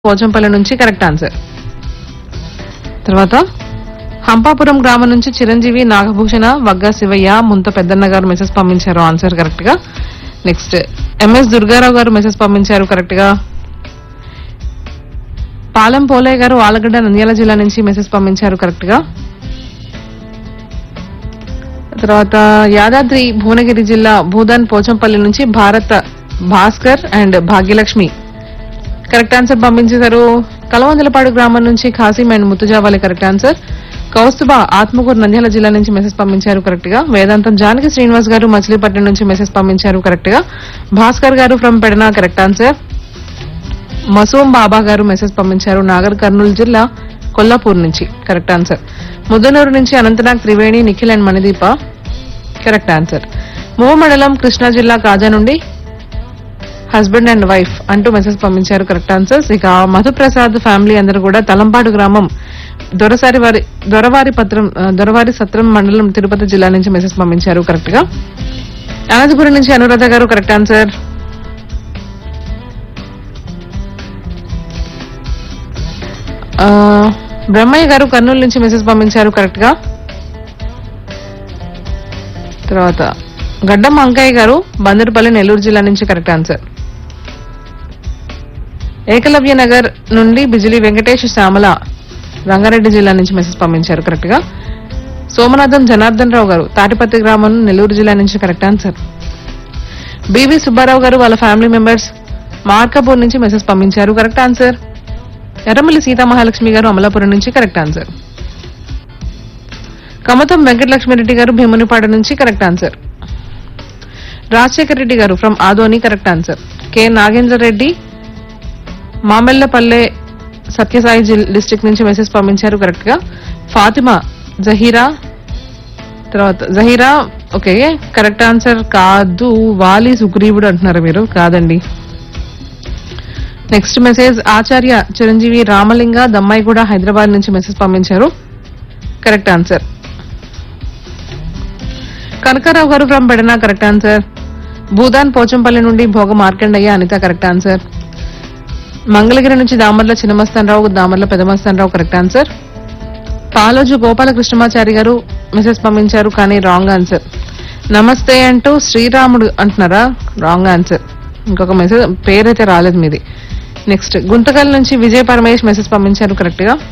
పోచంపల్లి నుంచి correct answer తర్వాత హంపాపురం గ్రామం నుంచి చిరంజీవి నాగభూషణ వగ్గ శివయ్య ముంత పెద్దన్న గారు మెసేజ్ పంపించారు ఆన్సర్ కరెక్ట్ గా next MS Durgarao garu message పంపించారు కరెక్ట్ గా పాలెం పోలయ్య గారు ఆలగడ్డ నంద్యాల జిల్లా నుంచి మెసేజ్ పంపించారు కరెక్ట్ గా తర్వాత యాదాద్రి భువనగిరి జిల్లా భూదాన్ పోచంపల్లి నుంచి Bharata Bhaskar and Bhagyalakshmi correct answer పంపించేశారు కలవందలపాడు గ్రామం నుంచి Khasim and Muthujavali correct answer Kaustubha Atmakur Nandyal జిల్లా నుంచి మెసేజ్ పంపించారు కరెక్ట్ గా వేదాంతం జానకి శ్రీనివాస్ గారు మచిలీపట్నం నుంచి మెసేజ్ పంపించారు కరెక్ట్ గా Bhaskar garu from Pedana correct answer Masoom Baba garu message పంపించారు నాగర్ కర్నూలు జిల్లా కొల్లాపూర్ నుంచి కరెక్ట్ ఆన్సర్ ముద్దనూరు నుంచి Anantnag Triveni Nikhil and Manideepa correct answer Movva మండలం కృష్ణా జిల్లా కాజా నుండి హస్బెండ్ అండ్ వైఫ్ అంటూ మెసేజ్ పంపించారు కరెక్ట్ ఆన్సర్స్ ఇక మధుప్రసాద్ ఫ్యామిలీ అందరూ కూడా తలంపాడు గ్రామం దొరసారి వారి దొరవారి పత్రం ఆ, దొరవారి సత్రం మండలం తిరుపతి జిల్లా నుంచి మెసేజ్ పంపించారు కరెక్ట్ గా అనంతపురం నుంచి అనురాధ గారు కరెక్ట్ ఆన్సర్ ఆ, బ్రహ్మయ్య గారు కర్నూలు నుంచి మెసేజ్ పంపించారు కరెక్ట్ గా తర్వాత గడ్డం అంకయ్య గారు బందరుపల్లి నెల్లూరు జిల్లా నుంచి కరెక్ట్ ఆన్సర్ ఏకలవ్య నగర్ నుండి బిజిలి వెంకటేష్ శ్యామల రంగారెడ్డి జిల్లా నుంచి మెసేజ్ పంపించారు కరెక్ట్ గా సోమనాథం జనార్దన్ రావు గారు తాటిపత్తి గ్రామం నెల్లూరు జిల్లా నుంచి కరెక్ట్ ఆన్సర్ బివి సుబ్బారావు గారు వాళ్ళ ఫ్యామిలీ మెంబర్స్ మార్కపూర్ నుంచి మెసేజ్ పంపించారు కరెక్ట్ ఆన్సర్ ఎర్రమల్లి సీతామహాలక్ష్మి గారు అమలాపురం నుంచి కరెక్ట్ ఆన్సర్ కమతం వెంకటలక్ష్మిరెడ్డి గారు భీమునిపాడు నుంచి correct answer Rajasekhar Reddy garu from Adoni correct answer K Nagender Reddy Mamellapalle Satyasai జిల్ డిస్ట్రిక్ట్ నుంచి మెసేజ్ పంపించారు కరెక్ట్ గా ఫాతిమా జహీరా తర్వాత జహీరా ఓకే కరెక్ట్ ఆన్సర్ కాదు వాలి సుగ్రీవుడు అంటున్నారు మీరు కాదండి నెక్స్ట్ మెసేజ్ ఆచార్య చిరంజీవి రామలింగ దమ్మాయిగూడ హైదరాబాద్ నుంచి మెసేజ్ పంపించారు correct answer Kanakarao garu from Bedana correct answer Bhoodan Pochampally నుండి భోగ మార్కండయ్య అనిత కరెక్ట్ ఆన్సర్ మంగళగిరి నుంచి Damarla Chinnamastanarao Damarla Pedamastanarao correct answer Paloju Gopalakrishnamachari garu message పంపించారు కానీ రాంగ్ ఆన్సర్ నమస్తే అంటూ శ్రీరాముడు అంటున్నారా రాంగ్ ఆన్సర్ ఇంకొక మెసేజ్ పేరైతే రాలేదు మీది నెక్స్ట్ గుంతకల్ నుంచి విజయ పరమేష్ మెసేజ్ పంపించారు కరెక్ట్ గా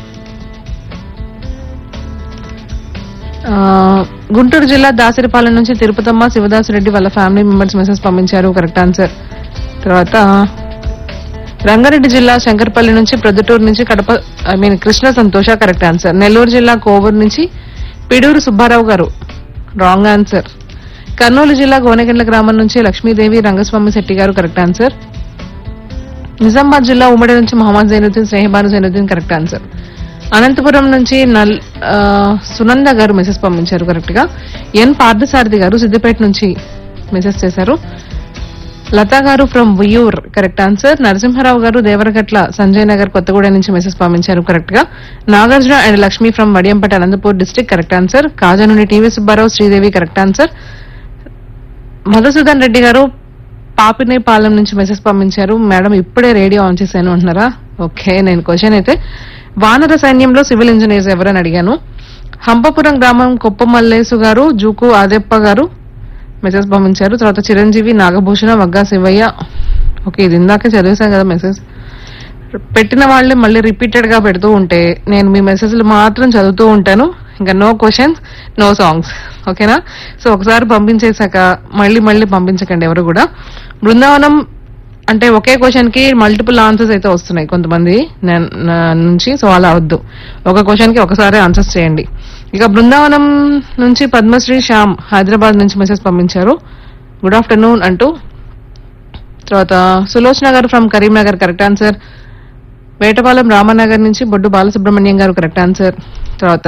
ఆ, గుంటూరు జిల్లా దాసరిపాలెం నుంచి తిరుపతమ్మ శివదాసురెడ్డి వాళ్ళ ఫ్యామిలీ మెంబర్స్ మెసేజ్ పంపించారు కరెక్ట్ ఆన్సర్ తర్వాత రంగారెడ్డి జిల్లా శంకర్పల్లి నుంచి ప్రొద్దుటూరు నుంచి కడప ఐ మీన్ కృష్ణ సంతోష కరెక్ట్ ఆన్సర్ నెల్లూరు జిల్లా కోవూరు నుంచి పిడూరు సుబ్బారావు గారు రాంగ్ ఆన్సర్ కర్నూలు జిల్లా గోనెగండ్ల గ్రామం నుంచి లక్ష్మీదేవి రంగస్వామి శెట్టి గారు కరెక్ట్ ఆన్సర్ నిజామాబాద్ జిల్లా ఉమ్మడి నుంచి మహమ్మద్ జైనుద్దీన్ స్నేహబాను జైనుద్దీన్ కరెక్ట్ ఆన్సర్ అనంతపురం నుంచి నల్ ఆ, సునంద గారు మెసేజ్ పంపించారు కరెక్ట్ గా ఎన్ పార్థసారథి గారు సిద్దిపేట నుంచి మెసేజ్ చేశారు Latha garu from Uyyur correct answer Narasimharao garu Devaragatla Sanjay Nagar Kothagudem నుంచి మెసేజ్ పంపించారు కరెక్ట్ గా Nagarjuna and Lakshmi from Vadiyampeta Anantapur district correct answer Kaza నుండి TV Subbarao Sridevi correct answer Madhusudan Reddy garu Papinepalem నుంచి మెసేజ్ పంపించారు మేడం ఇప్పుడే రేడియో ఆన్ చేశాను అంటున్నారా ఓకే నేను క్వశ్చన్ అయితే వానర సైన్యంలో సివిల్ ఇంజనీర్స్ ఎవరని అడిగాను హంపపురం గ్రామం కొప్పమల్లేసు గారు జూకు ఆదెప్ప గారు మెసేజ్ పంపించారు తర్వాత చిరంజీవి నాగభూషణ వగ్గా శివయ్య ఓకే ఇది ఇందాకే చదివేశాను కదా మెసేజ్ పెట్టిన వాళ్ళే మళ్ళీ రిపీటెడ్ గా పెడుతూ ఉంటే నేను మీ మెసేజ్లు మాత్రం చదువుతూ ఉంటాను ఇంకా నో క్వశ్చన్స్ నో సాంగ్స్ ఓకేనా సో ఒకసారి పంపించేశాక మళ్ళీ మళ్ళీ పంపించకండి ఎవరు కూడా బృందావనం అంటే ఒకే క్వశ్చన్ కి మల్టిపుల్ ఆన్సర్స్ అయితే వస్తున్నాయి కొంతమంది నా- నా నుంచి సో అలా వద్దు ఒక క్వశ్చన్ కి ఒకసారి ఆన్సర్స్ చేయండి ఇక బృందావనం నుంచి పద్మశ్రీ శ్యామ్ హైదరాబాద్ నుంచి మెసేజ్ పంపించారు గుడ్ ఆఫ్టర్నూన్ అంటూ తర్వాత Sulochana garu from Karimnagar correct answer Vetapalem Ramanagar నుంచి బొడ్డు బాలసుబ్రహ్మణ్యం గారు కరెక్ట్ ఆన్సర్ తర్వాత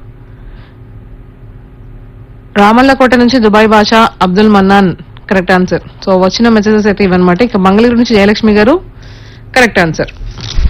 రామల్లకోట నుంచి Dubai Basha Abdul Mannan correct answer so వచ్చిన మెసేజెస్ అయితే ఇవన్నమాట ఇక మంగళగిరి నుంచి జయలక్ష్మి గారు కరెక్ట్ ఆన్సర్